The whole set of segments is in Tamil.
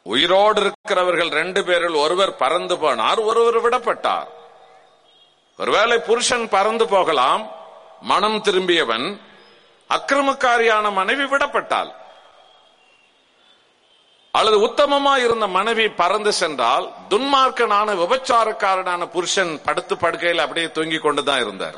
உயிரோடு இருக்கிறவர்கள் ரெண்டு பேரில் ஒருவர் பறந்து போனார் ஒருவர் விடப்பட்டார் ஒருவேளை புருஷன் பறந்து போகலாம் மனம் திரும்பியவன் அக்கிரமக்காரியான மனைவி விடப்பட்டாள் அல்லது உத்தமமா இருந்த மனைவி பறந்து சென்றால் துன்மார்க்கனான விபச்சாரக்காரனான புருஷன் படுத்து படுக்கையில் அப்படியே தூங்கிக் கொண்டுதான் இருந்தார்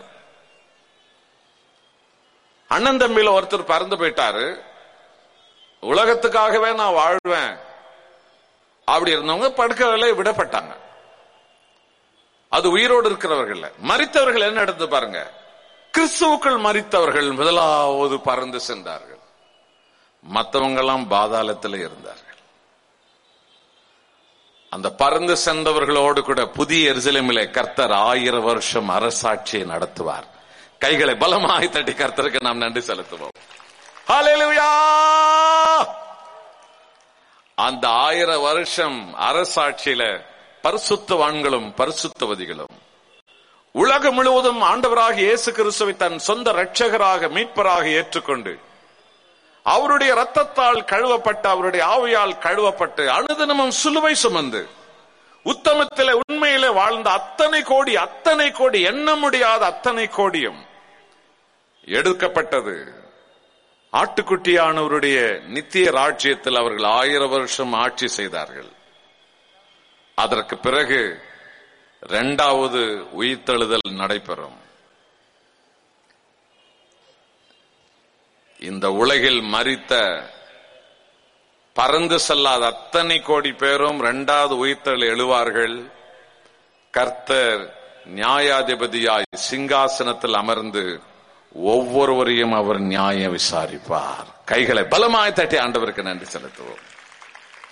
அண்ணன் தம்பியில ஒருத்தர் பறந்து போயிட்டாரு உலகத்துக்காகவே நான் வாழ்வேன் அப்படி இருந்தவங்க படுக்கையில விடப்பட்டாங்க அது உயிரோடு இருக்கிறவர்கள் மறித்தவர்கள் என்ன எடுத்து பாருங்க கிறிஸ்துவுக்குள் மறித்தவர்கள் முதலாவது பறந்து சென்றார்கள் மற்றவங்க எல்லாம் பாதாளத்தில் இருந்தார்கள் அந்த பறந்து சென்றவர்களோடு கூட புதிய எருசலேமிலே கர்த்தர் ஆயிரம் வருஷம் அரசாட்சியை நடத்துவார் கைகளை பலமாய் தட்டி கர்த்தருக்கு நாம் நன்றி செலுத்துவோம் ஹalleluya அந்த ஆயிரம் வருஷம் அரசாட்சியில பரிசுத்தவான்களும் பரிசுத்தவதிகளும் உலகம் முழுவதும் ஆண்டவராக இயேசு கிறிஸ்துவை தன் சொந்த இரட்சகராக மீட்பராக ஏற்றுக்கொண்டு அவருடைய ரத்தத்தால் கழுவப்பட்டு அவருடைய ஆவியால் கழுவப்பட்டு அனுதினமும் சிலுவை சுமந்து உத்தமத்தில உண்மையிலே வாழ்ந்த அத்தனை கோடி அத்தனை கோடி எண்ண முடியாத அத்தனை கோடியும் எடுக்கப்பட்டது ஆட்டுக்குட்டியானவருடைய நித்திய ராஜ்யத்தில் அவர்கள் ஆயிரம் வருஷம் ஆட்சி செய்தார்கள் அதற்கு பிறகு இரண்டாவது உயிர்த்தெழுதல் நடைபெறும் இந்த உலகில் மறித்த பறந்து செல்லாத அத்தனை கோடி பேரும் இரண்டாவது உயிர்த்தெழு எழுவார்கள் கர்த்தர் நியாயாதிபதியாய் சிங்காசனத்தில் அமர்ந்து ஒவ்வொருவரையும் அவர் நியாயம் விசாரிப்பார் கைகளை பலமாய் தட்டி ஆண்டவருக்கு நன்றி செலுத்துவோம்